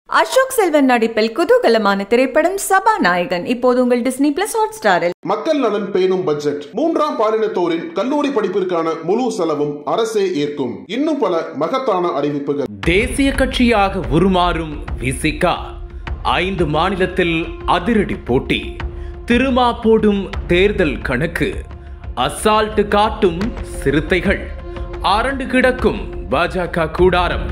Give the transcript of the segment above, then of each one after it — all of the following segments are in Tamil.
அசோக் செல்வன் நடிப்பில் குதூகலமான திரைப்படம் சபாநாயகன் இப்போது உங்கள் டிஸ்னி பிளஸ் ஹாட் ஸ்டாரில் மக்கள் நலன் பேணும் பட்ஜெட் மூன்றாம் பாலினத்தோரின் கல்லூரி படிப்பிற்கான முழு செலவும் அரசே ஏற்கும் இன்னும் பல மகத்தான அறிவிப்புகள் தேசிய கட்சியாக உருமாறும் விசிகா ஐந்து மாநிலத்தில் அதிரடி போட்டி திருமா போடும் தேர்தல் கணக்கு அசால்ட் காட்டும் சிறுத்தைகள் அரண்டு கிடக்கும் பாஜக கூடாரம்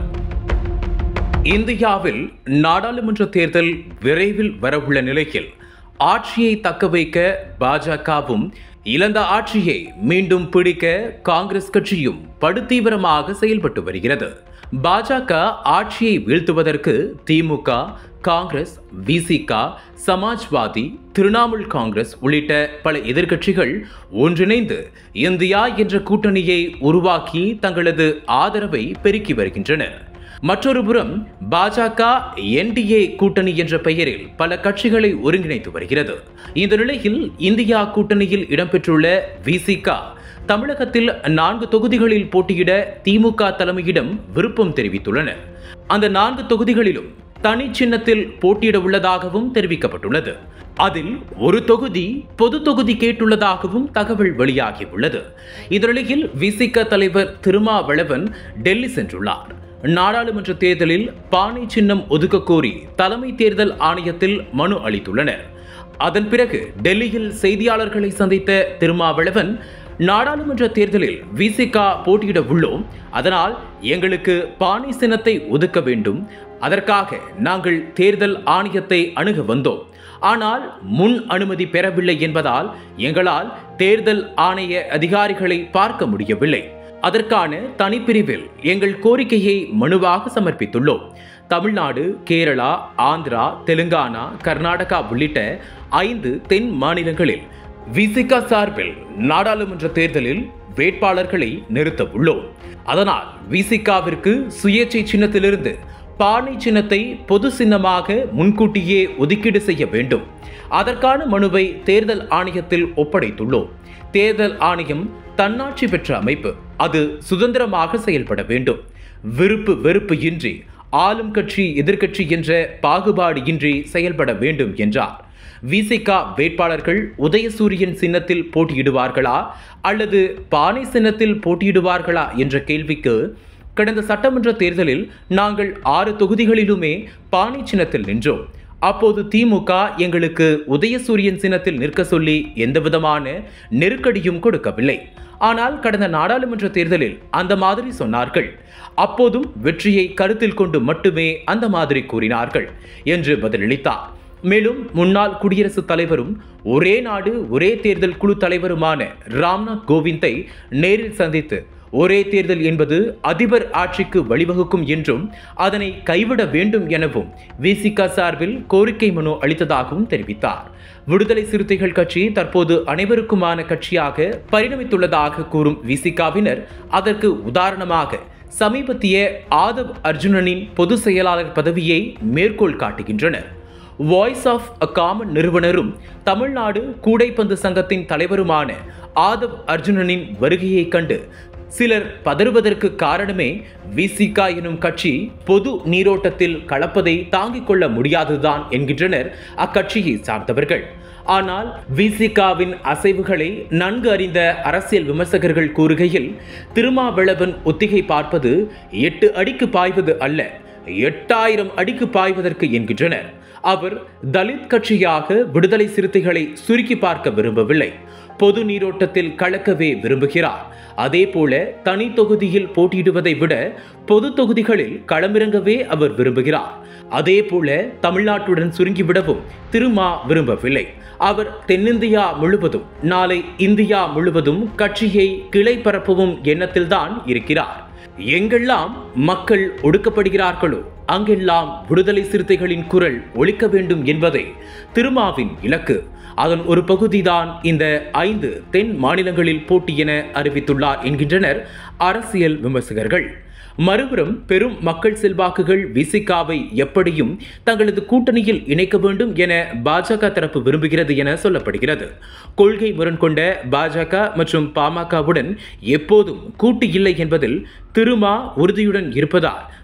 இந்தியாவில் நாடாளுமன்ற தேர்தல் விரைவில் வரவுள்ள நிலையில் ஆட்சியை தக்கவைக்க பாஜகவும் இழந்த ஆட்சியை மீண்டும் பிடிக்க காங்கிரஸ் கட்சியும் படுதீவிரமாக செயல்பட்டு வருகிறது பாஜக ஆட்சியை வீழ்த்துவதற்கு திமுக காங்கிரஸ் விசிக சமாஜ்வாதி திரிணாமுல் காங்கிரஸ் உள்ளிட்ட பல எதிர்க்கட்சிகள் ஒன்றிணைந்து இந்தியா என்ற கூட்டணியை உருவாக்கி தங்களது ஆதரவை பெருக்கி வருகின்றனர் மற்றொரு புறம் பாஜக என்டிஏ கூட்டணி என்ற பெயரில் பல கட்சிகளை ஒருங்கிணைத்து வருகிறது இந்த நிலையில் இந்தியா கூட்டணியில் இடம்பெற்றுள்ள விசிகா தமிழகத்தில் நான்கு தொகுதிகளில் போட்டியிட திமுக தலைமையிடம் விருப்பம் தெரிவித்துள்ளனர் அந்த நான்கு தொகுதிகளிலும் தனி சின்னத்தில் போட்டியிட உள்ளதாகவும் தெரிவிக்கப்பட்டுள்ளது அதில் ஒரு தொகுதி பொது தொகுதி கேட்டுள்ளதாகவும் தகவல் வெளியாகியுள்ளது இந்த நிலையில் விசிக தலைவர் திருமாவளவன் டெல்லி சென்றுள்ளார் நாடாளுமன்ற தேர்தலில் பானை சின்னம் ஒதுக்க கோரி தலைமை தேர்தல் ஆணையத்தில் மனு அளித்துள்ளனர் அதன் பிறகு டெல்லியில் செய்தியாளர்களை சந்தித்த திருமாவளவன் நாடாளுமன்ற தேர்தலில் விசிகா போட்டியிட உள்ளோம் அதனால் எங்களுக்கு பானை சின்னத்தை ஒதுக்க வேண்டும் அதற்காக நாங்கள் தேர்தல் ஆணையத்தை அணுக வந்தோம் ஆனால் முன் அனுமதி பெறவில்லை என்பதால் எங்களால் தேர்தல் ஆணைய அதிகாரிகளை பார்க்க முடியவில்லை அதற்கான தனிப்பிரிவில் எங்கள் கோரிக்கையை மனுவாக சமர்ப்பித்துள்ளோம் தமிழ்நாடு கேரளா ஆந்திரா தெலுங்கானா கர்நாடகா உள்ளிட்ட ஐந்து தென் மாநிலங்களில் விசிகா சார்பில் நாடாளுமன்ற தேர்தலில் வேட்பாளர்களை நிறுத்த உள்ளோம் அதனால் விசிகாவிற்கு சுயேட்சை சின்னத்திலிருந்து பானை சின்னத்தை பொது சின்னமாக முன்கூட்டியே ஒதுக்கீடு செய்ய வேண்டும் அதற்கான மனுவை தேர்தல் ஆணையத்தில் ஒப்படைத்துள்ளோம் தேர்தல் ஆணையம் தன்னாட்சி பெற்ற அமைப்பு அது சுதந்திரமாக செயல்பட வேண்டும் விருப்பு வெறுப்பு இன்றி ஆளும் கட்சி எதிர்க்கட்சி என்ற பாகுபாடு இன்றி செயல்பட வேண்டும் என்றார் விசிகா வேட்பாளர்கள் உதயசூரியன் சின்னத்தில் போட்டியிடுவார்களா அல்லது பானை சின்னத்தில் போட்டியிடுவார்களா என்ற கேள்விக்கு கடந்த சட்டமன்ற தேர்தலில் நாங்கள் ஆறு தொகுதிகளிலுமே பானை சின்னத்தில் நின்றோம் அப்போது திமுக எங்களுக்கு உதயசூரியன் சின்னத்தில் நிற்க சொல்லி எந்தவிதமான நெருக்கடியும் கொடுக்கவில்லை ஆனால் கடந்த நாடாளுமன்ற தேர்தலில் அந்த மாதிரி சொன்னார்கள் அப்போதும் வெற்றியை கருத்தில் கொண்டு மட்டுமே அந்த மாதிரி கூறினார்கள் என்று பதிலளித்தார் மேலும் முன்னாள் குடியரசுத் தலைவரும் ஒரே நாடு ஒரே தேர்தல் குழு தலைவருமான ராம்நாத் கோவிந்தை நேரில் சந்தித்து ஒரே தேர்தல் என்பது அதிபர் ஆட்சிக்கு வழிவகுக்கும் என்றும் அதனை கைவிட வேண்டும் எனவும் விசிக சார்பில் கோரிக்கை மனு அளித்ததாகவும் தெரிவித்தார் விடுதலை சிறுத்தைகள் கட்சி தற்போது அனைவருக்குமான கட்சியாக பரிணமித்துள்ளதாக கூறும் விசிகாவினர் அதற்கு உதாரணமாக சமீபத்திய ஆதவ் அர்ஜுனனின் பொதுச் செயலாளர் பதவியை மேற்கோள் காட்டுகின்றனர் வாய்ஸ் ஆஃப் அ காமன் நிறுவனரும் தமிழ்நாடு கூடைப்பந்து சங்கத்தின் தலைவருமான ஆதவ் அர்ஜுனனின் வருகையை கண்டு சிலர் பதறுவதற்கு காரணமே விசிகா எனும் கட்சி பொது நீரோட்டத்தில் கலப்பதை தாங்கிக் கொள்ள முடியாதுதான் என்கின்றனர் அக்கட்சியை சார்ந்தவர்கள் ஆனால் விசிகாவின் அசைவுகளை நன்கு அறிந்த அரசியல் விமர்சகர்கள் கூறுகையில் திருமாவளவன் ஒத்திகை பார்ப்பது எட்டு அடிக்கு பாய்வது அல்ல எட்டாயிரம் அடிக்கு பாய்வதற்கு என்கின்றனர் அவர் தலித் கட்சியாக விடுதலை சிறுத்தைகளை சுருக்கி பார்க்க விரும்பவில்லை பொது நீரோட்டத்தில் கலக்கவே விரும்புகிறார் அதே போல தனி தொகுதியில் போட்டியிடுவதை விட பொது தொகுதிகளில் களமிறங்கவே அவர் விரும்புகிறார் அதே போல தமிழ்நாட்டுடன் சுருங்கிவிடவும் திருமா விரும்பவில்லை அவர் தென்னிந்தியா முழுவதும் நாளை இந்தியா முழுவதும் கட்சியை கிளை பரப்பவும் எண்ணத்தில்தான் இருக்கிறார் எங்கெல்லாம் மக்கள் ஒடுக்கப்படுகிறார்களோ அங்கெல்லாம் விடுதலை சிறுத்தைகளின் குரல் ஒழிக்க வேண்டும் என்பதே திருமாவின் இலக்கு அதன் ஒரு பகுதிதான் இந்த ஐந்து தென் மாநிலங்களில் போட்டி என அறிவித்துள்ளார் என்கின்றனர் அரசியல் விமர்சகர்கள் மறுபுறம் பெரும் மக்கள் செல்வாக்குகள் விசிகாவை எப்படியும் தங்களது கூட்டணியில் இணைக்க வேண்டும் என பாஜக தரப்பு விரும்புகிறது என சொல்லப்படுகிறது கொள்கை முரண் கொண்ட பாஜக மற்றும் பாமகவுடன் எப்போதும் கூட்டு இல்லை என்பதில் திருமா உறுதியுடன் இருப்பதால்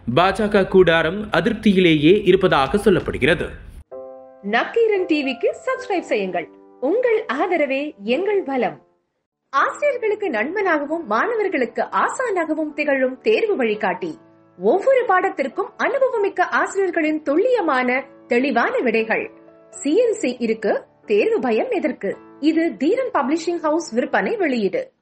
பாஜக கூடாரம் அதிருப்தியிலேயே இருப்பதாக சொல்லப்படுகிறது நக்கீரன் டிவிக்கு சப்ஸ்கிரைப் செய்யுங்கள் உங்கள் ஆதரவே எங்கள் பலம் ஆசிரியர்களுக்கு நண்பனாகவும் மாணவர்களுக்கு ஆசானாகவும் திகழும் தேர்வு வழிகாட்டி ஒவ்வொரு பாடத்திற்கும் அனுபவமிக்க ஆசிரியர்களின் துல்லியமான தெளிவான விடைகள் சிஎன்சி இருக்கு தேர்வு பயம் எதற்கு இது தீரன் பப்ளிஷிங் ஹவுஸ் விற்பனை வெளியீடு